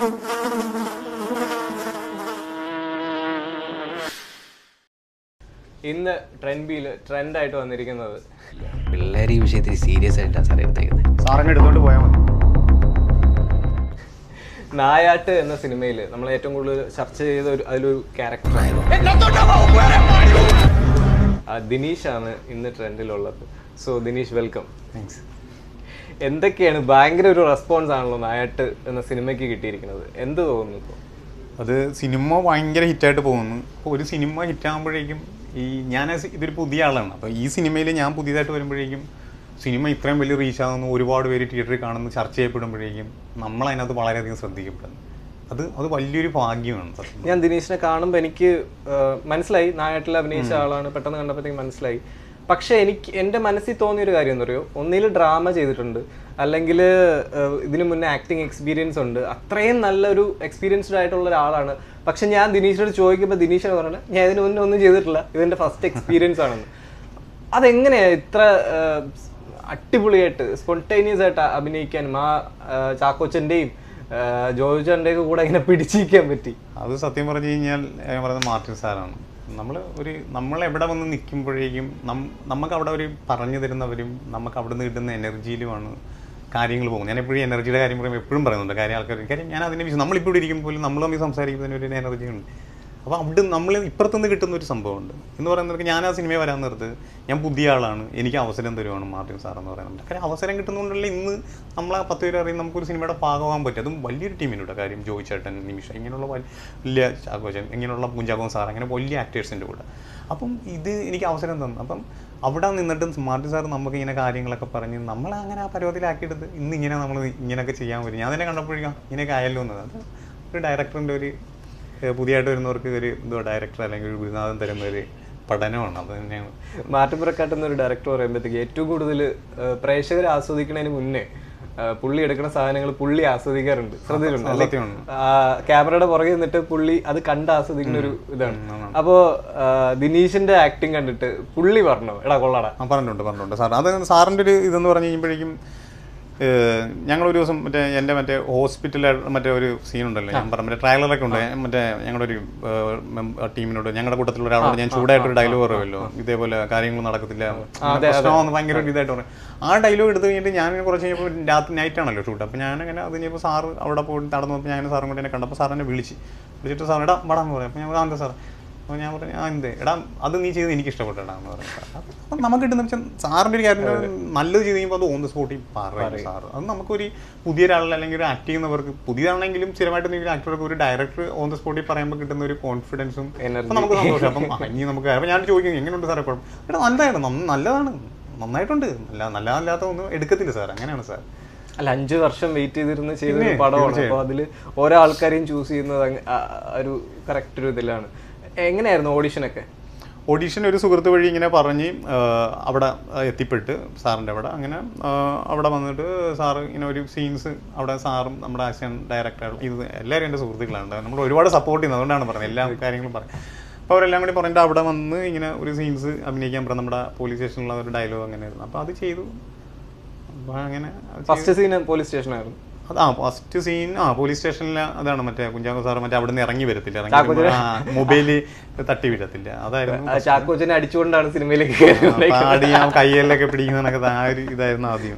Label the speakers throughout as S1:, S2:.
S1: ഇന്ന് ട്രെൻഡ് ബിയിൽ ട്രെൻഡായിട്ട് വന്നിരിക്കുന്നത്
S2: പിള്ളേർ ഈ വിഷയത്തിൽ സീരിയസ് ആയിട്ടാണ് സാറേ എടുത്തേക്കുന്നത്
S3: സാറങ്ങ് എടുത്തോണ്ട് പോയാൽ മതി
S1: നായാട്ട് എന്ന സിനിമയിൽ നമ്മൾ ഏറ്റവും കൂടുതൽ ചർച്ച ചെയ്ത ഒരു അതിലൊരു ക്യാരക്ടറായിരുന്നു ദിനീഷാണ് ഇന്ന് ട്രെൻഡിലുള്ളത് സോ ദിനീഷ് വെൽക്കം
S3: താങ്ക്സ്
S1: എന്തൊക്കെയാണ് ഭയങ്കര ഒരു റെസ്പോൺസ് ആണല്ലോ നായാട്ട് എന്ന സിനിമയ്ക്ക് കിട്ടിയിരിക്കുന്നത് എന്ത് തോന്നുന്നു ഇപ്പോൾ
S3: അത് സിനിമ ഭയങ്കര ഹിറ്റായിട്ട് പോകുന്നു അപ്പോൾ ഒരു സിനിമ ഹിറ്റാകുമ്പോഴേക്കും ഈ ഞാൻ ആ സി- ഇതൊരു പുതിയ ആളാണ് അപ്പോൾ ഈ സിനിമയിൽ ഞാൻ പുതിയതായിട്ട് വരുമ്പോഴേക്കും സിനിമ ഇത്രയും വലിയ റീച്ച് ആകുന്നു ഒരുപാട് പേര് തിയേറ്ററിൽ കാണുന്നു ചർച്ച ചെയ്യപ്പെടുമ്പോഴേക്കും നമ്മൾ അതിനകത്ത് വളരെയധികം ശ്രദ്ധിക്കപ്പെടുന്നു അത് അത് വലിയൊരു ഭാഗ്യമാണ് സത്യം
S1: ഞാൻ ദിനീഷിനെ കാണുമ്പോൾ എനിക്ക് ആ, മനസ്സിലായി നായാട്ടിൽ അഭിനയിച്ച ആളാണ് പെട്ടെന്ന് കണ്ടപ്പോഴത്തേക്ക് മനസ്സിലായി പക്ഷെ എനിക്ക് എൻ്റെ മനസ്സിൽ തോന്നിയ ഒരു കാര്യം എന്താ പറയുക ഒന്നിൽ ഡ്രാമ ചെയ്തിട്ടുണ്ട് അല്ലെങ്കിൽ ഇതിനു മുന്നേ ആക്ടിങ് എക്സ്പീരിയൻസ് ഉണ്ട് അത്രയും നല്ലൊരു എക്സ്പീരിയൻസ്ഡ് ആയിട്ടുള്ള ഒരാളാണ് പക്ഷെ ഞാൻ ദിനീഷിനോട് ചോദിക്കുമ്പോൾ ദിനീഷ് പറഞ്ഞത് ഞാൻ ഇതിനു മുന്നേ ഒന്നും ചെയ്തിട്ടില്ല ഇതെൻ്റെ ഫസ്റ്റ് എക്സ്പീരിയൻസ് ആണെന്ന് അതെങ്ങനെയാ ഇത്ര ആ, അടിപൊളിയായിട്ട് സ്പോണ്ടേനിയസ് ആയിട്ട് അഭിനയിക്കാനും ആ ആ, ചാക്കോച്ചൻ്റെയും ജോജൻ്റെയൊക്കെ കൂടെ ഇങ്ങനെ പിടിച്ചിരിക്കാൻ പറ്റി
S3: അത് സത്യം പറഞ്ഞു കഴിഞ്ഞാൽ ഞാൻ പറയുന്നത് മാർട്ടിൻ സാറാണ് നമ്മൾ ഒരു നമ്മൾ എവിടെ വന്ന് നിൽക്കുമ്പോഴേക്കും നം നമുക്ക് അവിടെ ഒരു പറഞ്ഞു തരുന്നവരും നമുക്ക് അവിടെ നിന്ന് കിട്ടുന്ന എനർജിയിലുമാണ് കാര്യങ്ങൾ പോകും ഞാൻ എപ്പോഴും എനർജിയുടെ കാര്യം പറയുമ്പോൾ എപ്പോഴും പറയുന്നുണ്ട് കാര്യം ആൾക്കാർ കാര്യം ഞാൻ അതിനെ വിശ്വസിക്കും നമ്മളിപ്പോൾ ഇവിടെ ഇരിക്കുമ്പോൾ പോലും നമ്മൾ തമ്മിൽ സംസാരിക്കുന്നതിന് ഒരു എനർജി ഉണ്ട് അപ്പോൾ അവിടെ നമ്മൾ ഇപ്പുറത്തുനിന്ന് കിട്ടുന്ന ഒരു സംഭവമുണ്ട് എന്ന് പറയുന്നത് ഞാൻ ആ സിനിമയിൽ വരാൻ നിർത്ത് ഞാൻ പുതിയ ആളാണ് എനിക്ക് അവസരം തരുവാണ് മാർട്ടിൻ സാർ എന്ന് പറയുന്നത് കാര്യം അവസരം കിട്ടുന്നതുകൊണ്ടല്ല ഇന്ന് നമ്മൾ ആ പത്ത് പേര് അറിയുന്ന നമുക്കൊരു സിനിമയുടെ ഭാഗമാകാൻ പറ്റും അതും വലിയൊരു ടീമിനുണ്ട് കാര്യം ജോയി ചേട്ടൻ നിമിഷ ഇങ്ങനെയുള്ള വലിയ ചാക്കോച്ചൻ ഇങ്ങനെയുള്ള കുഞ്ചാക്കോൻ സാർ അങ്ങനെ വലിയ ആക്ടേഴ്സിൻ്റെ കൂടെ അപ്പം ഇത് എനിക്ക് അവസരം തന്നു അപ്പം അവിടെ നിന്നിട്ടും മാർട്ടിൻ സാർ നമുക്ക് ഇങ്ങനെ കാര്യങ്ങളൊക്കെ പറഞ്ഞ് നമ്മൾ അങ്ങനെ ആ പരുവത്തിലാക്കിയെടുത്ത് ഇന്ന് ഇങ്ങനെ നമ്മൾ ഇങ്ങനെയൊക്കെ ചെയ്യാൻ പറ്റും ഞാൻ തന്നെ കണ്ടപ്പോഴേക്കും ഇങ്ങനെയൊക്കെ ആയല്ലോ എന്ന് അത് ഒരു ഡയറക്ടറിൻ്റെ ഒരു ഏഹ് പുതിയതായിട്ട് വരുന്നവർക്ക് ഒരു എന്തോ ഡയറക്ടർ അല്ലെങ്കിൽ ഒരു ഗുരുനാഥൻ തരുന്ന ഒരു പഠനമാണ് അത് തന്നെയാണ്
S1: മാറ്റുപുറക്കാട്ട് എന്നൊരു ഡയറക്ടർ പറയുമ്പോഴത്തേക്ക് ഏറ്റവും കൂടുതൽ പ്രേക്ഷകർ ആസ്വദിക്കുന്നതിന് മുന്നേ ആ, പുള്ളി എടുക്കുന്ന സാധനങ്ങൾ പുള്ളി ആസ്വദിക്കാറുണ്ട് ശ്രദ്ധിച്ചിട്ടുണ്ട് അല്ലേ?
S3: സത്യമാണ്.
S1: ആ, ക്യാമറയുടെ പുറകെ നിന്നിട്ട് പുള്ളി അത് കണ്ട് ആസ്വദിക്കുന്ന ഒരു ഇതാണ് അപ്പോ ആ, ദിനീഷിന്റെ ആക്ടിങ് കണ്ടിട്ട് പുള്ളി പറഞ്ഞു എടാ കൊള്ളാടാ
S3: ആ പറഞ്ഞിട്ടുണ്ട് പറഞ്ഞിട്ടുണ്ട് സാർ അത് സാറിൻ്റെ ഒരു ഇതെന്ന് പറഞ്ഞു കഴിയുമ്പോഴേക്കും ഏഹ്, ഞങ്ങളൊരു ദിവസം മറ്റേ എൻ്റെ മറ്റേ ഹോസ്പിറ്റലിൽ മറ്റേ ഒരു സീൻ ഉണ്ടല്ലോ ഞാൻ പറഞ്ഞ മറ്റേ ട്രailer-ഒക്കെ ഉണ്ട് മറ്റേ ഞങ്ങളുടെ ഒരു ഏഹ്, mem- ടീമിനോട് ഞങ്ങളുടെ കൂട്ടത്തിലുള്ള ഒരാളോട് ഞാൻ ചൂടായിട്ടൊരു ഡയലോഗ് പറയുമല്ലോ ഇതേപോലെ കാര്യങ്ങൾ നടക്കത്തില്ല പ്രശ്നമാണെന്ന് ഭയങ്കര ഒരു ഇതായിട്ട് പറയും ആ ഡയലോഗ് എടുത്ത് കഴിഞ്ഞിട്ട് ഞാൻ കുറച്ച് കഴിഞ്ഞപ്പോൾ രാത്രി നൈറ്റ് ആണല്ലോ ഷൂട്ട് അപ്പോൾ ഞാനങ്ങനെ അത് കഴിഞ്ഞപ്പോൾ സാറ് അവിടെ പോയി നടന്നു പോയപ്പോൾ ഞാൻ സാറും കൂടെ എന്നെ കണ്ടപ്പോൾ സാർ എന്നെ വിളിച്ച് വിളിച്ചിട്ട് സാർ എടാ വടാന്ന് പറയാം അപ്പോൾ ഞാൻ ആ എന്താ സാർ അപ്പോൾ ഞാൻ പറഞ്ഞു ആ എന്ത് എടാ അത് നീ ചെയ്ത് എനിക്ക് ഇഷ്ടപ്പെട്ടടാ എന്ന് പറഞ്ഞു അപ്പം നമുക്ക് കിട്ടുന്ന വെച്ചാൽ സാറിൻ്റെ ഒരു കാര്യം നല്ലത് ചെയ്ത് കഴിയുമ്പോൾ അത് ഓൺ ദ സ്പോട്ടിൽ പറയും സാർ അത് നമുക്കൊരു പുതിയ ഒരാളിൽ അല്ലെങ്കിൽ ഒരു ആക്ട് ചെയ്യുന്നവർക്ക് പുതിയതാണെങ്കിലും സ്ഥിരമായിട്ട് എന്തെങ്കിലും ആക്ടർക്ക് ഒരു ഡയറക്ടർ ഓൺ ദ സ്പോട്ടിൽ പറയുമ്പോൾ കിട്ടുന്ന ഒരു കോൺഫിഡൻസും അപ്പം നമുക്ക് സന്തോഷം അപ്പം ആ, ഇനി നമുക്ക് അപ്പം ഞാൻ ചോദിക്കും എങ്ങനെയുണ്ട് സാറേ കുഴപ്പം എടാ നല്ലതാണ് നന്ന- നല്ലതാണ് നന്നായിട്ടുണ്ട് നല്ല നല്ലതല്ലാത്ത ഒന്നും എടുക്കത്തില്ല സാർ അങ്ങനെയാണ് സാർ
S1: അല്ല അഞ്ചു വർഷം വെയിറ്റ് ചെയ്തിരുന്ന് ചെയ്തൊരു പടമാണ് അപ്പൊ അതില് ഓരോ ആൾക്കാരെയും ചൂസ് ചെയ്യുന്നത് അങ്ങ് ആ, ആ, ഒരു കറക്റ്റ് ഒരു ഇതിലാണ് എങ്ങനെയായിരുന്നു ഓഡിഷനൊക്കെ
S3: ഓഡീഷൻ ഒരു സുഹൃത്ത് വഴി ഇങ്ങനെ പറഞ്ഞ് ആ, അവിടെ എത്തിപ്പെട്ട് സാറിൻ്റെ അവിടെ അങ്ങനെ ആ, അവിടെ വന്നിട്ട് സാറ് ഇങ്ങനെ ഒരു സീൻസ് അവിടെ സാറും നമ്മുടെ ആക്ഷൻ ഡയറക്ടർ ഇത് എല്ലാവരും എൻ്റെ സുഹൃത്തുക്കളാണ് നമ്മൾ ഒരുപാട് സപ്പോർട്ട് ചെയ്യുന്നത് അതുകൊണ്ടാണ് പറഞ്ഞത് എല്ലാ കാര്യങ്ങളും പറയും അപ്പോൾ അവരെല്ലാം കൂടി പറഞ്ഞിട്ട് അവിടെ വന്ന് ഇങ്ങനെ ഒരു സീൻസ് അഭിനയിക്കാൻ പറഞ്ഞ നമ്മുടെ പോലീസ് സ്റ്റേഷനിലുള്ള ഒരു ഡയലോഗ് അങ്ങനെ ആയിരുന്നു അപ്പോൾ അത് ചെയ്തു അപ്പോൾ അങ്ങനെ അത് ചെയ്തു.
S1: ഫസ്റ്റ് സീൻ പോലീസ് സ്റ്റേഷനായിരുന്നു
S3: അത് ആ ഫസ്റ്റ് സീൻ ആ പോലീസ് സ്റ്റേഷനിൽ അതാണ് മറ്റേ കുഞ്ചാക്കോ സാർ മറ്റേ അവിടെ നിന്ന് ഇറങ്ങി വരത്തില്ല ഇറങ്ങി മൊബൈല് തട്ടി വിടത്തില്ല അതായിരുന്നു
S1: ആ ചാക്കോച്ചനെ അടിച്ചുകൊണ്ടാണ് സിനിമയിലേക്ക് കയറിയത്
S3: പാടി ആ കയ്യിലൊക്കെ പിടിക്കുന്നതൊക്കെ ആ ഒരു ഇതായിരുന്നു ആദ്യം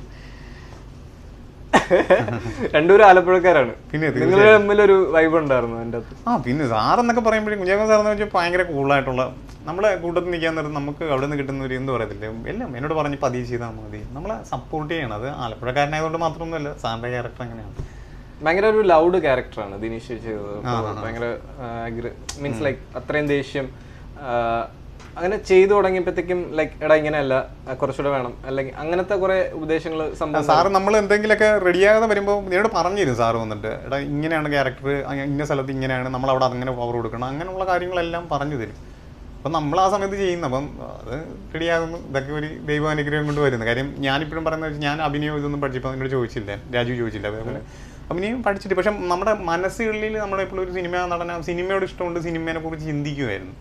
S1: രണ്ടുപേരും ആലപ്പുഴക്കാരാണ്
S3: പിന്നെ
S1: നിങ്ങൾ തമ്മിലൊരു വൈബ് ഉണ്ടായിരുന്നു എൻ്റെ അകത്ത്
S3: ആ പിന്നെ സാറെന്നൊക്കെ പറയുമ്പോഴേ കുഞ്ചാക്കോ സാറെന്ന് വെച്ചാൽ ഭയങ്കര കൂളായിട്ടുള്ള നമ്മളെ കൂട്ടത്തിൽ നിൽക്കാൻ നേരം നമുക്ക് അവിടെ നിന്ന് കിട്ടുന്ന ഒരു എന്ത് പറയത്തില്ല എല്ലാം എന്നോട് പറഞ്ഞ് പതിയെ ചെയ്താൽ മതി നമ്മളെ സപ്പോർട്ട് ചെയ്യണം അത് ആലപ്പുഴക്കാരനായതുകൊണ്ട് മാത്രമൊന്നുമല്ല സാറിൻ്റെ ക്യാരക്ടർ അങ്ങനെയാണ്
S1: ഭയങ്കര ഒരു ലൗഡ് ക്യാരക്ടറാണ് ദിനീഷ് ചെയ്തത് ഭയങ്കര മീൻസ് ലൈക്ക് അത്രയും ദേഷ്യം ആ, അങ്ങനെ ചെയ്തു തുടങ്ങിയപ്പോഴത്തേക്കും ലൈക്ക് എടാ ഇങ്ങനെയല്ല ആ, കുറച്ചുകൂടെ വേണം അല്ലെങ്കിൽ അങ്ങനത്തെ കുറെ ഉപദേശങ്ങൾ സംഭവം
S3: സാറ് നമ്മൾ എന്തെങ്കിലുമൊക്കെ റെഡിയാകാതെ വരുമ്പോൾ എന്നോട് പറഞ്ഞിരുന്നു സാറ് വന്നിട്ട് എടാ ഇങ്ങനെയാണ് ക്യാരക്ടർ ഇന്ന സ്ഥലത്ത് ഇങ്ങനെയാണ് നമ്മൾ അവിടെ അങ്ങനെ പവർ കൊടുക്കണം അങ്ങനെയുള്ള കാര്യങ്ങളെല്ലാം പറഞ്ഞു തരും അപ്പം നമ്മൾ ആ സമയത്ത് ചെയ്യുന്നു അപ്പം അത് റെഡിയാകുന്നു ഇതൊക്കെ ഒരു ദൈവാനുഗ്രഹം കൊണ്ട് വരുന്നത് കാര്യം ഞാനിപ്പോഴും പറയുന്നത് വെച്ചാൽ ഞാൻ അഭിനയം ഇതൊന്നും പഠിച്ചപ്പോൾ എന്നോട് ചോദിച്ചില്ല രാജു ചോദിച്ചില്ല അതേപോലെ അഭിനയം പഠിച്ചിട്ട് പക്ഷെ നമ്മുടെ മനസ്സുകളിൽ നമ്മളെപ്പോഴും ഒരു സിനിമ നടന സിനിമയോട് ഇഷ്ടമുണ്ട് സിനിമയെ കുറിച്ച് ചിന്തിക്കുമായിരുന്നു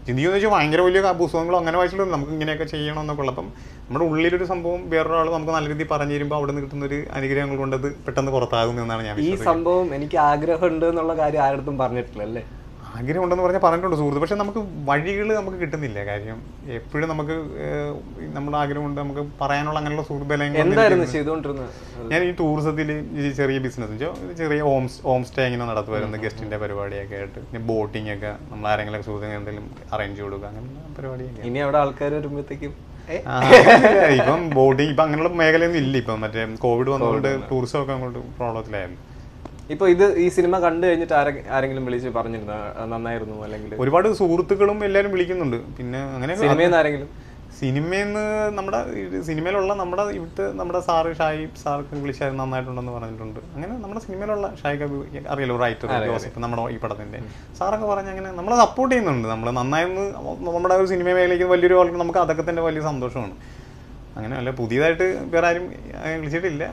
S3: ചിന്തിക്കുമെന്ന് വെച്ചാൽ ഭയങ്കര വലിയ ക- പുസ്തകങ്ങളോ അങ്ങനെ വായിച്ചിട്ടുണ്ട് നമുക്ക് ഇങ്ങനെയൊക്കെ ചെയ്യണം എന്നൊക്കെ ഉള്ള അപ്പം നമ്മുടെ ഉള്ളിലൊരു സംഭവം വേറൊരാൾ നമുക്ക് നല്ല രീതിയിൽ പറഞ്ഞു തരുമ്പോൾ അവിടെ നിന്ന് കിട്ടുന്ന ഒരു അനുഗ്രഹങ്ങൾ കൊണ്ട് അത് പെട്ടെന്ന് പുറത്താകും എന്നാണ് ഞാൻ
S1: ഈ
S3: വിശ്വസിക്കുന്നത്
S1: സംഭവം എനിക്ക് ആഗ്രഹമുണ്ട് എന്നുള്ള കാര്യം ആരടുത്തും പറഞ്ഞിട്ടില്ല അല്ലേ
S3: ആഗ്രഹമുണ്ടെന്ന് പറഞ്ഞാൽ പറഞ്ഞിട്ടുണ്ട് സുഹൃത്ത് പക്ഷെ നമുക്ക് വഴികൾ നമുക്ക് കിട്ടുന്നില്ല കാര്യം എപ്പോഴും നമുക്ക് ഏഹ്, നമ്മുടെ ആഗ്രഹമുണ്ട് നമുക്ക് പറയാനുള്ള അങ്ങനെയുള്ള സുഹൃത്തുക്കളെയും
S1: എന്തായിരുന്നു ചെയ്തുകൊണ്ടിരുന്നത്
S3: ഞാൻ ഈ ടൂറിസത്തിൽ ഈ ചെറിയ ബിസിനസ് ചെറിയ ഹോം ഹോം സ്റ്റേ ഇങ്ങനെ നടത്തുമായിരുന്നു ഗസ്റ്റിന്റെ പരിപാടിയൊക്കെ ആയിട്ട് പിന്നെ ബോട്ടിംഗ് ഒക്കെ നമ്മൾ ആരെങ്കിലും സുഹൃത്തുക്കൾ എന്തെങ്കിലും അറേഞ്ച് കൊടുക്കുക അങ്ങനെയുള്ള പരിപാടിയൊക്കെ
S1: ഇനി അവിടെ ആൾക്കാർ വരുമ്പോഴത്തേക്കും ഏ,
S3: ആ, ഇപ്പം ബോട്ടിംഗ് ഇപ്പം അങ്ങനെയുള്ള മേഖലയൊന്നും ഇല്ല ഇപ്പം മറ്റേ കോവിഡ് വന്നുകൊണ്ട് ടൂറിസം ഒക്കെ അങ്ങോട്ട് പ്രോബ്ലത്തിലായിരുന്നു
S1: ഇപ്പൊ ഇത് ഈ സിനിമ കണ്ടു കഴിഞ്ഞിട്ട് ആരെ ആരെങ്കിലും വിളിച്ച് പറഞ്ഞിരുന്നു നന്നായിരുന്നു അല്ലെങ്കിൽ
S3: ഒരുപാട് സുഹൃത്തുക്കളും എല്ലാവരും വിളിക്കുന്നുണ്ട് പിന്നെ അങ്ങനെ
S1: സിനിമയിൽ നിന്ന് ആരെങ്കിലും
S3: സിനിമയിൽ നമ്മുടെ ഇത് സിനിമയിലുള്ള നമ്മുടെ ഇവിടുത്തെ നമ്മുടെ സാറ് ഷായി സാർക്ക് വിളിച്ചാൽ നന്നായിട്ടുണ്ടെന്ന് പറഞ്ഞിട്ടുണ്ട് അങ്ങനെ നമ്മുടെ സിനിമയിലുള്ള ഷായിക്ക് അറിയാലോ റൈറ്റർ ജോസഫ് നമ്മുടെ ഈ പടത്തിന്റെ സാറൊക്കെ പറഞ്ഞ അങ്ങനെ നമ്മളെ സപ്പോർട്ട് ചെയ്യുന്നുണ്ട് നമ്മൾ നന്നായെന്ന് നമ്മുടെ ഒരു സിനിമ മേഖലയ്ക്ക് വലിയൊരു ആൾക്ക് നമുക്ക് അതൊക്കെ തന്നെ വലിയ സന്തോഷമാണ് അങ്ങനെ അല്ല പുതിയതായിട്ട് വേറെ ആരും അങ്ങനെ വിളിച്ചിട്ടില്ല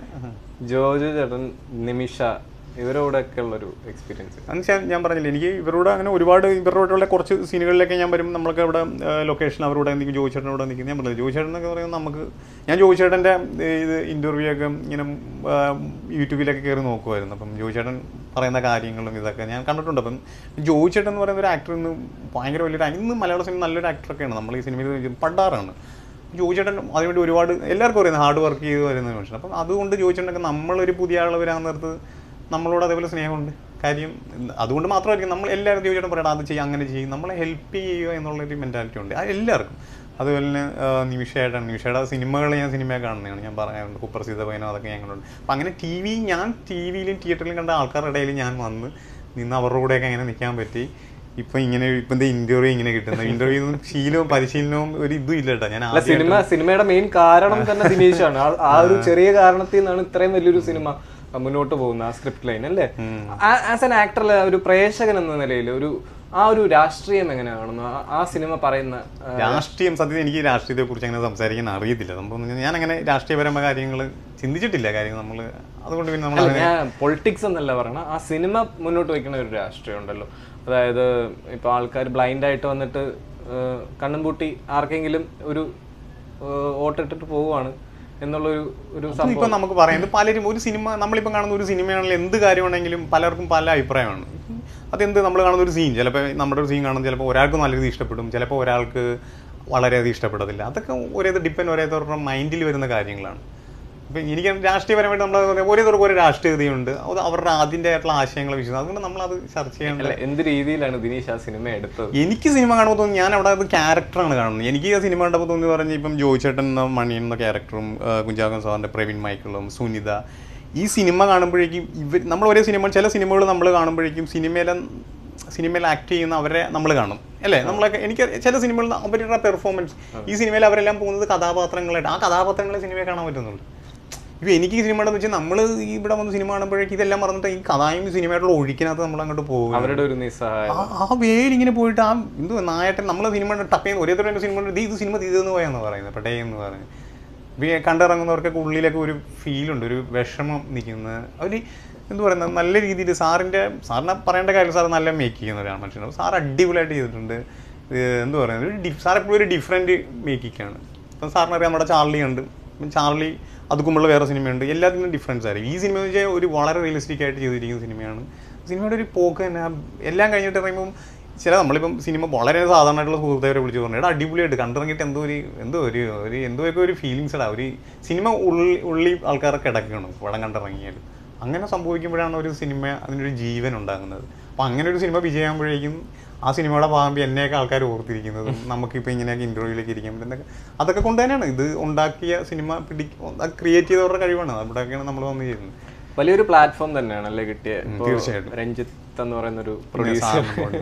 S1: ജോജു ചേട്ടൻ നിമിഷ ഇവരോടൊക്കെ ഉള്ളൊരു എക്സ്പീരിയൻസ്
S3: എന്നുവെച്ചാൽ ഞാൻ പറഞ്ഞില്ല എനിക്ക് ഇവരോട് അങ്ങനെ ഒരുപാട് ഇവരോടുള്ള കുറച്ച് സീനുകളിലൊക്കെ ഞാൻ വരും നമ്മളൊക്കെ ഇവിടെ ലൊക്കേഷൻ അവരോട് എന്തെങ്കിലും ജോയിച്ചേട്ടൻ ഇവിടെ നിൽക്കുന്നത് ഞാൻ പറഞ്ഞില്ല ജോയിച്ചേട്ടൻ എന്നൊക്കെ പറയുന്നത് നമുക്ക് ഞാൻ ജോയിച്ചേട്ടൻ്റെ ഇത് ഇൻ്റർവ്യൂ ഒക്കെ ഇങ്ങനെ ആ, യൂട്യൂബിലൊക്കെ കയറി നോക്കുമായിരുന്നു അപ്പം ജോയിച്ചേട്ടൻ പറയുന്ന കാര്യങ്ങളും ഇതൊക്കെ ഞാൻ കണ്ടിട്ടുണ്ട് അപ്പം ജോയിച്ചേട്ടൻ എന്ന് പറയുന്ന ഒരു ആക്ടർ ഇന്ന് ഭയങ്കര വലിയൊരു act- ഇന്ന് മലയാള സിനിമ നല്ലൊരു ആക്ടറൊക്കെയാണ് നമ്മൾ ഈ സിനിമയിൽ പണ്ടാറാണ് ജോയിച്ചേട്ടൻ അതിനുവേണ്ടി ഒരുപാട് എല്ലാവർക്കും അറിയുന്നത് ഹാർഡ് വർക്ക് ചെയ്ത് വരുന്ന മനുഷ്യൻ അപ്പം അതുകൊണ്ട് ജോയിച്ചേട്ടനൊക്കെ നമ്മളൊരു പുതിയ ആൾ വരാൻ നേരത്ത് നമ്മളോട് അതേപോലെ സ്നേഹമുണ്ട് കാര്യം അതുകൊണ്ട് മാത്രമായിരിക്കും നമ്മൾ എല്ലാവരും ചോദിച്ചിട്ടും പറയണം അത് ചെയ്യും അങ്ങനെ ചെയ്യും നമ്മളെ ഹെൽപ്പ് ചെയ്യുക എന്നുള്ളൊരു മെൻറ്റാലിറ്റി ഉണ്ട് അത് എല്ലാവർക്കും അതുപോലെ തന്നെ ആ, നിമിഷയായിട്ടാണ് നിമിഷയുടെ സിനിമകൾ ഞാൻ സിനിമയെ കാണുന്നതാണ് ഞാൻ പറയാറുണ്ട് കുപ്പർ സീതപയനോ അതൊക്കെ ഞാൻ കണ്ടുണ്ട് അപ്പം അങ്ങനെ ടി വി ഞാൻ ടി വിയിലും തിയേറ്ററിലും കണ്ട ആൾക്കാരുടെ ഇടയിൽ ഞാൻ വന്ന് നിന്ന് അവരുടെ കൂടെയൊക്കെ എങ്ങനെ നിൽക്കാൻ പറ്റി ഇപ്പൊ ഇങ്ങനെ ഇപ്പൊ എന്താ ഇന്റർവ്യൂ ഇങ്ങനെ കിട്ടുന്നത് ഇന്റർവ്യൂ ശീലവും പരിശീലനവും ഒരു ഇതും ഇല്ല കേട്ടോ ഞാൻ
S1: അല്ല
S3: ആദ്യമായിട്ട്
S1: സിനിമ സിനിമയുടെ മെയിൻ കാരണം തന്നെ ദിനേശാണ് ആ- ആ ഒരു ചെറിയ കാരണത്തിൽ നിന്നാണ് ഇത്രയും വലിയൊരു സിനിമ മുന്നോട്ട് പോകുന്നത് ആ സ്ക്രിപ്റ്റ് ലൈൻ അല്ലേ ആസ് ആൻ ആക്ടർ ഒരു പ്രേക്ഷകൻ എന്ന നിലയിൽ ഒരു ആ ഒരു രാഷ്ട്രീയം എങ്ങനെ കാണുന്നു ആ- ആ സിനിമ പറയുന്ന ആ,
S3: രാഷ്ട്രീയം സത്യത്തിൽ എനിക്ക് രാഷ്ട്രീയത്തെ കുറിച്ച് അങ്ങനെ സംസാരിക്കാൻ അറിയത്തില്ല സംഭവം ഞാൻ അങ്ങനെ രാഷ്ട്രീയപരമായ കാര്യങ്ങൾ ചിന്തിച്ചിട്ടില്ല കാര്യങ്ങൾ നമ്മൾ അതുകൊണ്ട് പിന്നെ നമ്മൾ
S1: അല്ല, ഞാൻ പൊളിറ്റിക്സ് എന്നല്ല പറയണ ആ സിനിമ മുന്നോട്ട് വയ്ക്കുന്ന ഒരു രാഷ്ട്രീയം ഉണ്ടല്ലോ അതായത് ഇപ്പൊ ആൾക്കാർ ബ്ലൈൻഡ് ആയിട്ട് വന്നിട്ട് ഏഹ്, കണ്ണും പൂട്ടി ആർക്കെങ്കിലും ഒരു ഏഹ്, വോട്ടിട്ടിട്ട് പോവുകയാണ് എന്നുള്ളൊരു ഒരു സംഭവം
S3: ഇപ്പൊ നമുക്ക് പറയാം ഇത് പലരും ഒരു സിനിമ നമ്മളിപ്പം കാണുന്ന ഒരു സിനിമയാണെങ്കിലും എന്ത് കാര്യമാണെങ്കിലും പലർക്കും പല അഭിപ്രായമാണ് അതെന്ത് നമ്മൾ കാണുന്ന ഒരു സീൻ ചിലപ്പോൾ നമ്മുടെ ഒരു സീൻ കാണുന്നത് ചിലപ്പോൾ ഒരാൾക്ക് നല്ല രീതിയിൽ ഇഷ്ടപ്പെടും ചിലപ്പോൾ ഒരാൾക്ക് വളരെയധികം ഇഷ്ടപ്പെടത്തില്ല അതൊക്കെ ഒരേ ഡിപ്പെൻഡ് ഓരോരുത്തരുടെ മൈൻഡിൽ വരുന്ന കാര്യങ്ങളാണ് ഇപ്പം എനിക്ക് രാഷ്ട്രീയപരമായിട്ട് നമ്മൾ ഓരോരുത്തർക്കും ഓരോ രാഷ്ട്രീയതയുണ്ട് അത് അവരുടെ അതിൻ്റെതായിട്ടുള്ള ആശയങ്ങൾ വിശ്വസിക്കും അതുകൊണ്ട് നമ്മളത് ചർച്ച ചെയ്യേണ്ട
S1: അല്ല എന്ത് രീതിയിലാണ് ദിനേശ് ആ സിനിമ എടുത്തത്
S3: എനിക്ക് സിനിമ കാണുമ്പോൾ തോന്നി ഞാൻ അവിടെ അത് ക്യാരക്ടറാണ് കാണുന്നത് എനിക്ക് ആ സിനിമ കണ്ടപ്പോൾ തോന്നി പറഞ്ഞ് ഇപ്പം ജോയിച്ചേട്ടൻ എന്ന മണിയൻ എന്ന ക്യാരക്ടറും കുഞ്ചാക്കൻ സാറിൻ്റെ പ്രവീൺ മൈക്കിളും സുനിത ഈ സിനിമ കാണുമ്പോഴേക്കും ഇവർ നമ്മൾ ഒരേ സിനിമ ചില സിനിമകൾ നമ്മൾ കാണുമ്പോഴേക്കും സിനിമയിലെ സിനിമയിൽ ആക്ട് ചെയ്യുന്ന അവരെ നമ്മൾ കാണും അല്ലേ നമ്മളൊക്കെ എനിക്ക് ചില സിനിമകളിൽ അവരുടെ പെർഫോമൻസ് ഈ സിനിമയിൽ അവരെല്ലാം പോകുന്നത് കഥാപാത്രങ്ങളായിട്ട് ആ കഥാപാത്രങ്ങളെ സിനിമയെ കാണാൻ പറ്റുന്നുള്ളൂ ഇപ്പം എനിക്ക് ഈ സിനിമയുടെ വെച്ചാൽ നമ്മൾ ഇവിടെ വന്ന് സിനിമ കാണുമ്പോഴേക്കും ഇതെല്ലാം മറന്നിട്ട് ഈ കഥായും സിനിമയായിട്ടുള്ള ഒഴുക്കിനകത്ത് നമ്മൾ അങ്ങോട്ട് പോകും
S1: അവരുടെ ഒരു നിസ്സഹായം
S3: ആ- ആ വേലിങ്ങനെ പോയിട്ട് ആ എന്തോ നായട്ടൻ നമ്മളെ സിനിമ ടപ്പേന്ന് ഒരേ തരം സിനിമ ഇത് ഇത് സിനിമ തീർന്നു പോയെന്ന് പറയുന്നത് പെട്ടേ എന്ന് പറയുന്നത് ഇപ്പൊ ഈ കണ്ടിറങ്ങുന്നവർക്കൊക്കെ ഉള്ളിലൊക്കെ ഒരു ഫീലുണ്ട് ഒരു വിഷമം നിൽക്കുന്ന ഒരു എന്ത് പറയുന്നത് നല്ല രീതിയിൽ സാറിൻ്റെ സാറിനെ പറയേണ്ട കാര്യം സാർ നല്ല മേക്ക് ചെയ്യുന്ന ഒരാൾ മനുഷ്യനാണ് സാർ അടിപൊളിയായിട്ട് ചെയ്തിട്ടുണ്ട് ഇത് എന്ത് പറയുന്നത് ഒരു ഡി സാർ എപ്പോഴും ഒരു ഡിഫറെൻറ്റ് മേക്കിങ്ങാണ് ഇപ്പം സാറിനറിയാം നമ്മുടെ ചാർലി ഉണ്ട് ഇപ്പം ചാർലി അതുക്കുമ്പോൾ വേറെ സിനിമയുണ്ട് എല്ലാത്തിനും ഡിഫറൻസ് ആയിരിക്കും ഈ സിനിമ എന്ന് വെച്ചാൽ ഒരു വളരെ റിയലിസ്റ്റിക് ആയിട്ട് ചെയ്തിരിക്കുന്ന സിനിമയാണ് സിനിമയുടെ ഒരു പോക്ക് തന്നെ ആ എല്ലാം കഴിഞ്ഞിട്ട് പറയുമ്പം ചില നമ്മളിപ്പം സിനിമ വളരെ സാധാരണമായിട്ടുള്ള സുഹൃത്തുക്കളെ വിളിച്ച് പറഞ്ഞു എടാ അടിപൊളിയായിട്ട് കണ്ടിറങ്ങിയിട്ട് എന്തോ ഒരു എന്തോ ഒരു ഒരു എന്തോ ഒക്കെ ഒരു ഫീലിങ്സ് ഇടാ ഒരു സിനിമ ഉള്ളി ഉള്ളി ആൾക്കാരെ കിടക്കണം പടം കണ്ടിറങ്ങിയാൽ അങ്ങനെ സംഭവിക്കുമ്പോഴാണ് ഒരു സിനിമ അതിനൊരു ജീവൻ ഉണ്ടാകുന്നത് അപ്പം അങ്ങനെ ഒരു സിനിമ വിജയമാകുമ്പോഴേക്കും ആ സിനിമയുടെ ഭാഗം എന്നെയൊക്കെ ആൾക്കാർ ഓർത്തിരിക്കുന്നതും നമുക്കിപ്പോൾ ഇങ്ങനെയൊക്കെ ഇൻ്റർവ്യൂവിലേക്ക് ഇരിക്കാൻ പറ്റുന്നതൊക്കെ അതൊക്കെ കൊണ്ട് തന്നെയാണ് ഇത് ഉണ്ടാക്കിയ സിനിമ പിടി ക്രിയേറ്റ് ചെയ്തവരുടെ കഴിവാണ് അവിടെയൊക്കെയാണ് നമ്മൾ വന്ന് ചെയ്യുന്നത്
S1: വലിയൊരു പ്ലാറ്റ്ഫോം തന്നെയാണ് അല്ലേ കിട്ടിയ ഇപ്പോ
S3: തീർച്ചയായിട്ടും.
S1: രഞ്ജിത്ത് എന്ന് പറയുന്ന ഒരു പ്രൊഡ്യൂസർ
S3: സാറിനെ കൊണ്ട്.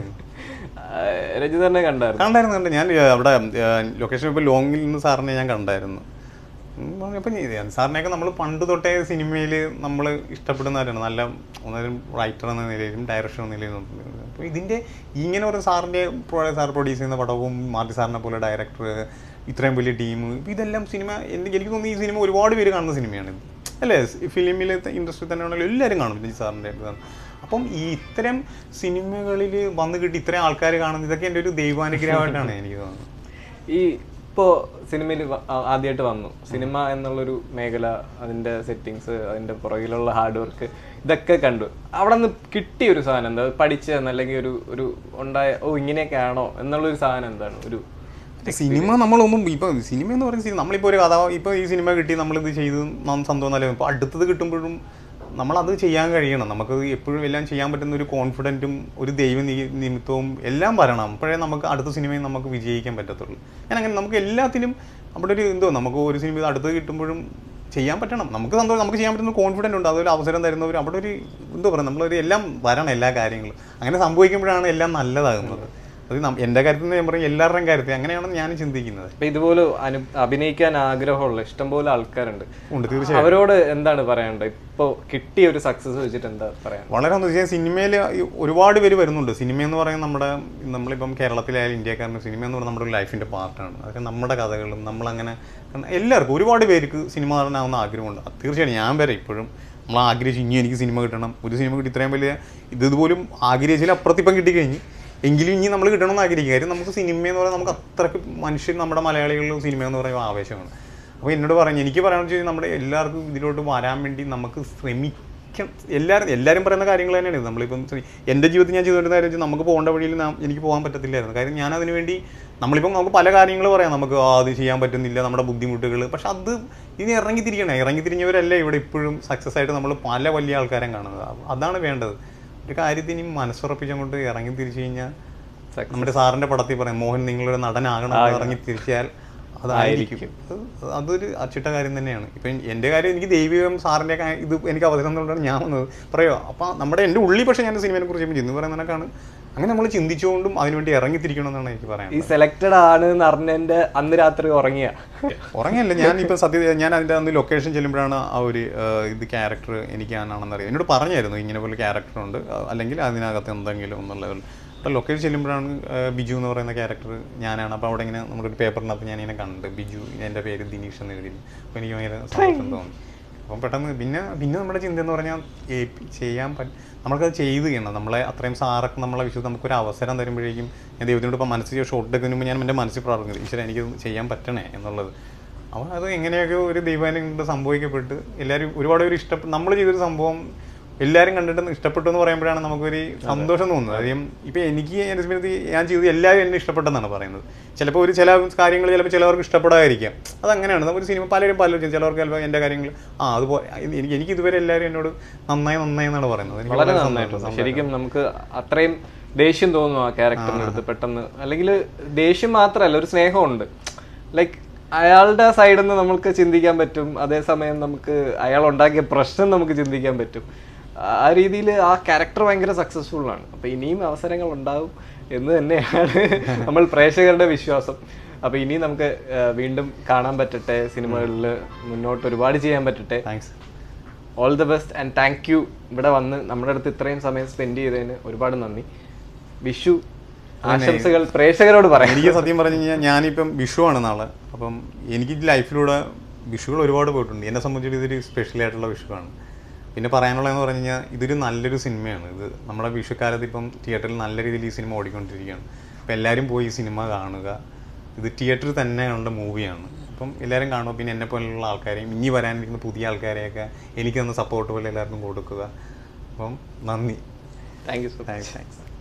S1: രഞ്ജിത്ത് തന്നെ കണ്ടായിരുന്നു
S3: കണ്ടായിരുന്നു കണ്ട് ഞാൻ ഏ, അവിടെ ലൊക്കേഷൻ ഇപ്പോൾ ലോങ്ങിൽ നിന്ന് സാറിനെ ഞാൻ കണ്ടായിരുന്നു അപ്പം സാറിനെയൊക്കെ നമ്മൾ പണ്ട് തൊട്ടേ സിനിമയിൽ നമ്മൾ ഇഷ്ടപ്പെടുന്നവരാണ് നല്ല ഒന്നൊരു റൈറ്റർ എന്ന നിലയിലും ഡയറക്ടർ എന്ന നിലയിലും അപ്പോൾ ഇതിൻ്റെ ഇങ്ങനെ ഒരു സാറിൻ്റെ സാർ പ്രൊഡ്യൂസ് ചെയ്യുന്ന പടവും മാർട്ടി സാറിനെ പോലെ ഡയറക്ടർ ഇത്രയും വലിയ ടീം ഇതെല്ലാം സിനിമ എനിക്ക് എനിക്ക് തോന്നുന്നു ഈ സിനിമ ഒരുപാട് പേര് കാണുന്ന സിനിമയാണ് ഇത് അല്ലേ ഫിലിമിലെ ഇൻഡസ്ട്രി തന്നെയാണെങ്കിലും എല്ലാവരും കാണും രഞ്ജിത്ത് സാറിൻ്റെ ഇതാണ് അപ്പം ഈ ഇത്തരം സിനിമകളിൽ വന്ന് കിട്ടി ഇത്രയും ആൾക്കാർ കാണുന്നത് ഇതൊക്കെ എൻ്റെ ഒരു ദൈവാനുഗ്രഹമായിട്ടാണ് എനിക്ക് തോന്നുന്നത്
S1: ഈ ഇപ്പോ സിനിമയിൽ ആദ്യമായിട്ട് വന്നു സിനിമ എന്നുള്ളൊരു മേഖല അതിന്റെ സെറ്റിങ്സ് അതിന്റെ പുറകിലുള്ള ഹാർഡ് വർക്ക് ഇതൊക്കെ കണ്ടു അവിടെ നിന്ന് കിട്ടിയ ഒരു സാധനം എന്താ പഠിച്ചതെന്ന് അല്ലെങ്കിൽ ഒരു ഒരു ഉണ്ടായ ഓ ഇങ്ങനെയൊക്കെ ആണോ എന്നുള്ളൊരു സാധനം എന്താണ് ഒരു
S3: സിനിമ നമ്മളൊന്നും ഇപ്പൊ സിനിമ എന്ന് പറയുന്ന സിനിമ നമ്മളിപ്പോൾ ഒരു കഥ ഇപ്പോൾ ഈ സിനിമ കിട്ടി നമ്മളിത് ചെയ്ത് നാം സന്തോഷമല്ലേ ഇപ്പോൾ അടുത്തത് കിട്ടുമ്പോഴും നമ്മളത് ചെയ്യാൻ കഴിയണം നമുക്ക് എപ്പോഴും എല്ലാം ചെയ്യാൻ പറ്റുന്ന ഒരു കോൺഫിഡൻറ്റും ഒരു ദൈവ നി- നിമിത്തവും എല്ലാം വരണം അപ്പോഴേ നമുക്ക് അടുത്ത സിനിമയിൽ നമുക്ക് വിജയിക്കാൻ പറ്റത്തുള്ളൂ ഞാൻ അങ്ങനെ നമുക്ക് എല്ലാത്തിനും അവിടെ ഒരു എന്തോ നമുക്ക് ഒരു സിനിമ അടുത്തത് കിട്ടുമ്പോഴും ചെയ്യാൻ പറ്റണം നമുക്ക് സന്തോഷം നമുക്ക് ചെയ്യാൻ പറ്റുന്ന കോൺഫിഡൻറ്റ് ഉണ്ട് അതൊരു അവസരം തരുന്നവർ അവിടെ ഒരു എന്തോ പറയുക നമ്മളൊരു എല്ലാം വരണം എല്ലാ കാര്യങ്ങളും അങ്ങനെ സംഭവിക്കുമ്പോഴാണ് എല്ലാം നല്ലതാകുന്നത് അത് നം- എൻ്റെ കാര്യത്തിൽ നിന്ന് ഞാൻ പറയും എല്ലാവരുടെയും കാര്യത്തിൽ അങ്ങനെയാണ് ഞാൻ ചിന്തിക്കുന്നത്
S1: ഇപ്പൊ ഇതുപോലെ അനു അഭിനയിക്കാൻ ആഗ്രഹമുള്ള ഇഷ്ടംപോലെ ആൾക്കാരുണ്ട്
S3: ഉണ്ട് തീർച്ചയായും
S1: അവരോട് എന്താണ് പറയേണ്ടത് ഇപ്പൊ കിട്ടിയ ഒരു സക്സസ് വെച്ചിട്ട് എന്താ പറയാൻ
S3: വളരെ എന്ന് വെച്ചാൽ സിനിമയിൽ ഒരുപാട് പേര് വരുന്നുണ്ട് സിനിമ എന്ന് പറയുന്നത് നമ്മുടെ നമ്മളിപ്പം കേരളത്തിലായാലും ഇന്ത്യക്കാരനും സിനിമ എന്ന് പറയുന്നത് നമ്മുടെ ലൈഫിൻ്റെ പാർട്ടാണ് അതൊക്കെ നമ്മുടെ കഥകളും നമ്മളങ്ങനെ കാരണം എല്ലാവർക്കും ഒരുപാട് പേർക്ക് സിനിമ കാണാനാവുന്ന ആഗ്രഹമുണ്ട് അത് തീർച്ചയായും ഞാൻ വരെ ഇപ്പോഴും നമ്മൾ ആഗ്രഹിച്ചു ഇനി എനിക്ക് സിനിമ കിട്ടണം ഒരു സിനിമ കിട്ടി ഇത്രയും വലിയ ഇത് ഇതുപോലും ആഗ്രഹിച്ചാൽ അപ്പുറത്തിപ്പം കിട്ടിക്കഴിഞ്ഞ് എങ്കിലും ഇനി നമ്മൾ കിട്ടണമെന്ന് ആഗ്രഹിക്കും കാര്യം നമുക്ക് സിനിമ എന്ന് പറയുന്നത് നമുക്ക് അത്രയ്ക്ക് മനുഷ്യർ നമ്മുടെ മലയാളികളിലും സിനിമ എന്ന് പറയുമ്പോൾ ആവേശമാണ് അപ്പോൾ എന്നോട് പറഞ്ഞു എനിക്ക് പറയാമെന്ന് വെച്ചാൽ നമ്മുടെ എല്ലാവർക്കും ഇതിലോട്ട് വരാൻ വേണ്ടി നമുക്ക് ശ്രമിക്കണം എല്ലാവരും എല്ലാവരും പറയുന്ന കാര്യങ്ങൾ തന്നെയാണ് ഇത് നമ്മളിപ്പം ശ്രീ- എൻ്റെ ജീവിതത്തിൽ ഞാൻ ചെയ്തുകൊണ്ടിരുന്ന കാര്യം വെച്ചാൽ നമുക്ക് പോകേണ്ട വഴിയിൽ നാം- എനിക്ക് പോകാൻ പറ്റത്തില്ലായിരുന്നു കാര്യം ഞാൻ അതിന് വേണ്ടി നമ്മളിപ്പം നമുക്ക് പല കാര്യങ്ങൾ പറയാം നമുക്ക് ആ, അത് ചെയ്യാൻ പറ്റുന്നില്ല നമ്മുടെ ബുദ്ധിമുട്ടുകൾ പക്ഷെ അത് ഇനി ഇറങ്ങി തിരിക്കണം ഇറങ്ങി തിരിഞ്ഞവരല്ല ഇവിടെ ഇപ്പോഴും സക്സസ് ആയിട്ട് നമ്മൾ പല വലിയ ആൾക്കാരെ കാണുന്നത് അ- അതാണ് വേണ്ടത് ഒരു കാര്യത്തിന് മനസ്സുറപ്പിച്ചങ്ങോട്ട് ഇറങ്ങി തിരിച്ചു കഴിഞ്ഞാൽ നമ്മുടെ സാറിന്റെ പടത്തിൽ പറയാം മോഹൻ നിങ്ങളൊരു നടനാകണം എന്ന് ഇറങ്ങി തിരിച്ചാൽ അതായിരിക്കും അത് അതൊരു അച്ചിട്ട കാര്യം തന്നെയാണ് ഇപ്പം എൻ്റെ കാര്യം എനിക്ക് ദൈവികം സാറിൻ്റെ ഒക്കെ ഇത് എനിക്ക് അവസരം എന്നുകൊണ്ടാണ് ഞാൻ വന്നത് പറയുക അപ്പം നമ്മുടെ എൻ്റെ ഉള്ളിൽ പക്ഷേ ഞാൻ സിനിമയെ കുറിച്ച് ചിന്തി പറയുന്ന കണക്കാണ് അങ്ങനെ നമ്മൾ ചിന്തിച്ചുകൊണ്ടും അതിനുവേണ്ടി ഇറങ്ങി തിരിക്കണമെന്നാണ് എനിക്ക് പറയാൻ
S1: ഈ സെലക്റ്റഡ് ആണ് എന്ന് അറിഞ്ഞെന്റെ അന്ന് രാത്രി ഉറങ്ങിയ
S3: ഉറങ്ങിയല്ല ഞാൻ ഇപ്പം സത്യ ഞാൻ അതിൻ്റെ അന്ന് ലൊക്കേഷൻ ചെല്ലുമ്പോഴാണ് ആ ഒരു ആ, ഇത് ക്യാരക്ടർ എനിക്ക് ഞാനാണെന്ന് അറിയാം എന്നോട് പറഞ്ഞായിരുന്നു ഇങ്ങനെ പോലെ ക്യാരക്ടർ ഉണ്ട് ആ, അല്ലെങ്കിൽ അതിനകത്ത് എന്തെങ്കിലും എന്നുള്ളത് അപ്പോൾ ലൊക്കേഷൻ ചെല്ലുമ്പോഴാണ് ആ, ബിജു എന്ന് പറയുന്ന ക്യാരക്ടർ ഞാനാണ് അപ്പോൾ അവിടെ ഇങ്ങനെ നമ്മുടെ ഒരു പേപ്പറിനകത്ത് ഞാൻ ഇങ്ങനെ കണ്ട് ബിജു എൻ്റെ പേര് ദിനീഷ് എന്ന് എഴുതി അപ്പോൾ എനിക്ക് ഭയങ്കര സന്തോഷം തോന്നി അപ്പം പെട്ടെന്ന് പിന്നെ പിന്നെ നമ്മുടെ ചിന്ത എന്ന് പറഞ്ഞാൽ ഏൽപ്പി- ചെയ്യാൻ പറ്റ നമ്മൾക്കത് ചെയ്ത് ചെയ്യണം നമ്മളെ അത്രയും സാറൊക്കെ നമ്മളെ വിശ്വസിച്ച് നമുക്കൊരു അവസരം തരുമ്പോഴേക്കും ഞാൻ ദൈവത്തിനോട് ഇപ്പം മനസ്സിൽ ഷോട്ട് എടുക്കുന്നതിന് മുമ്പ് ഞാൻ എൻ്റെ മനസ്സിൽ പ്രാർത്ഥിക്കുന്നത് ഈശ്വരൻ എനിക്കത് ചെയ്യാൻ പറ്റണേ എന്നുള്ളത് അപ്പോൾ അത് എങ്ങനെയൊക്കെ ഒരു ദൈവാനം കൊണ്ട് സംഭവിക്കപ്പെട്ട് എല്ലാവരും ഒരുപാട് പേര് ഇഷ്ടപ്പെട്ടു നമ്മൾ ചെയ്തൊരു സംഭവം എല്ലാവരും കണ്ടിട്ട് ഇഷ്ടപ്പെട്ടു എന്ന് പറയുമ്പോഴാണ് നമുക്കൊരു സന്തോഷം തോന്നുന്നത് അധികം ഇപ്പം എനിക്ക് എൻ്റെ സമയത്ത് ഞാൻ ചെയ്തത് എല്ലാവരും എന്നെ ഇഷ്ടപ്പെട്ടെന്നാണ് പറയുന്നത് ചിലപ്പോൾ ഒരു ചില കാര്യങ്ങൾ ചിലപ്പോൾ ചിലവർക്ക് ഇഷ്ടപ്പെടാതിരിക്കാം അതങ്ങനെയാണ് നമുക്ക് സിനിമ പലരും പലരും ചെയ്യും. ചിലവർക്ക് ചിലപ്പോൾ എൻ്റെ കാര്യങ്ങൾ ആ അതുപോലെ എനിക്ക് എനിക്ക് ഇതുവരെ എല്ലാവരും എന്നോട് നന്നായി നന്നായി എന്നാണ് പറയുന്നത് എനിക്ക്
S1: വളരെ
S3: വളരെ
S1: നന്നായിട്ടുണ്ട്
S3: സന്തോഷം.
S1: ശരിക്കും നമുക്ക് അത്രയും ദേഷ്യം തോന്നുന്നു ആ ക്യാരക്ടറിന് അടുത്ത് പെട്ടെന്ന് അല്ലെങ്കിൽ ദേഷ്യം മാത്രമല്ല ഒരു സ്നേഹമുണ്ട് ലൈക്ക് അയാളുടെ സൈഡിൽ നിന്ന് നമുക്ക് ചിന്തിക്കാൻ പറ്റും അതേസമയം നമുക്ക് അയാൾ ഉണ്ടാക്കിയ പ്രശ്നം നമുക്ക് ചിന്തിക്കാൻ പറ്റും ആ രീതിയിൽ ആ ക്യാരക്ടർ ഭയങ്കര സക്സസ്ഫുൾ ആണ് അപ്പൊ ഇനിയും അവസരങ്ങൾ ഉണ്ടാവും എന്ന് തന്നെയാണ് നമ്മൾ പ്രേക്ഷകരുടെ വിശ്വാസം അപ്പൊ ഇനി നമുക്ക് ആ, വീണ്ടും കാണാൻ പറ്റട്ടെ സിനിമകളിൽ മുന്നോട്ട് ഒരുപാട് ചെയ്യാൻ പറ്റട്ടെ
S3: thanks
S1: all the best and thank you ഇവിടെ വന്ന് നമ്മുടെ അടുത്ത് ഇത്രയും സമയം സ്പെൻഡ് ചെയ്തതിന് ഒരുപാട് നന്ദി വിഷു ആശംസകൾ പ്രേക്ഷകരോട് പറയാം
S3: എനിക്ക് സത്യം പറഞ്ഞു കഴിഞ്ഞാൽ ഞാനിപ്പം വിഷുവാണ് നാളെ അപ്പം എനിക്ക് ലൈഫിലൂടെ വിഷുകൾ ഒരുപാട് പോയിട്ടുണ്ട് എന്നെ സംബന്ധിച്ചിട്ട് ഇതൊരു സ്പെഷ്യൽ ആയിട്ടുള്ള വിഷുവാണ് പിന്നെ പറയാനുള്ളതെന്ന് പറഞ്ഞു കഴിഞ്ഞാൽ ഇതൊരു നല്ലൊരു സിനിമയാണ് ഇത് നമ്മുടെ വിഷുക്കാലത്ത് ഇപ്പം തിയേറ്ററിൽ നല്ല രീതിയിൽ ഈ സിനിമ ഓടിക്കൊണ്ടിരിക്കുകയാണ് അപ്പം എല്ലാവരും പോയി ഈ സിനിമ കാണുക ഇത് തിയേറ്ററിൽ തന്നെ കണ്ട മൂവിയാണ് അപ്പം എല്ലാവരും കാണുക പിന്നെ എന്നെ പോലുള്ള ആൾക്കാരെയും ഇനി വരാനിരിക്കുന്ന പുതിയ ആൾക്കാരെയൊക്കെ എനിക്ക് തന്ന സപ്പോർട്ട് പോലെ എല്ലാവർക്കും കൊടുക്കുക അപ്പം നന്ദി
S1: thank you so much
S3: thanks thanks